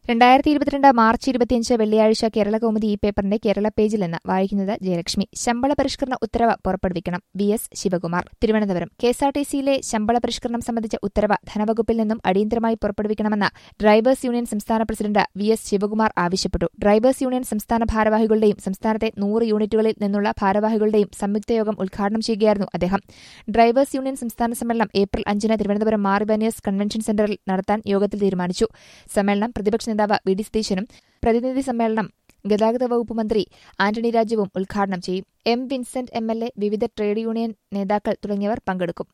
രണ്ടായിരത്തി ഇരുപത്തിരണ്ട് മാർച്ച് ഇരുപത്തിയഞ്ച് വെള്ളിയാഴ്ച കേരള കൗമുദി ഈ പേപ്പറിന്റെ കേരള പേജിൽ നിന്ന് വായിക്കുന്നത് ജയലക്ഷ്മി ശമ്പള പരിഷ്കരണ ഉത്തരവ് പുറപ്പെടുവിക്കണം വി എസ് ശിവകുമാർ തിരുവനന്തപുരം കെഎസ്ആർടിസിയിലെ ശമ്പള പരിഷ്കരണം സംബന്ധിച്ച ഉത്തരവ് ധനവകുപ്പിൽ നിന്നും അടിയന്തരമായി പുറപ്പെടുവിക്കണമെന്ന് ഡ്രൈവേഴ്സ് യൂണിയൻ സംസ്ഥാന പ്രസിഡന്റ് വി എസ് ശിവകുമാർ ആവശ്യപ്പെട്ടു ഡ്രൈവേഴ്സ് യൂണിയൻ സംസ്ഥാന ഭാരവാഹികളുടെയും സംസ്ഥാനത്തെ നൂറ് യൂണിറ്റുകളിൽ നിന്നുള്ള ഭാരവാഹികളുടെയും സംയുക്ത യോഗം ഉദ്ഘാടനം ചെയ്യുകയായിരുന്നു അദ്ദേഹം ഡ്രൈവേഴ്സ് യൂണിയൻ സംസ്ഥാന സമ്മേളനം ഏപ്രിൽ അഞ്ചിന് തിരുവനന്തപുരം മാറിബാനിയസ് കൺവെൻഷൻ സെന്ററിൽ നടത്താൻ യോഗത്തിൽ തീരുമാനിച്ചു സമ്മേളനം പ്രതിപക്ഷ നേതാവ് വി ഡി സതീശനും പ്രതിനിധി സമ്മേളനം ഗതാഗത വകുപ്പ് മന്ത്രി ആന്റണി രാജുവും ഉദ്ഘാടനം ചെയ്യും M Vincent M L A വിവിധ ട്രേഡ് യൂണിയൻ നേതാക്കൾ തുടങ്ങിയവർ പങ്കെടുക്കും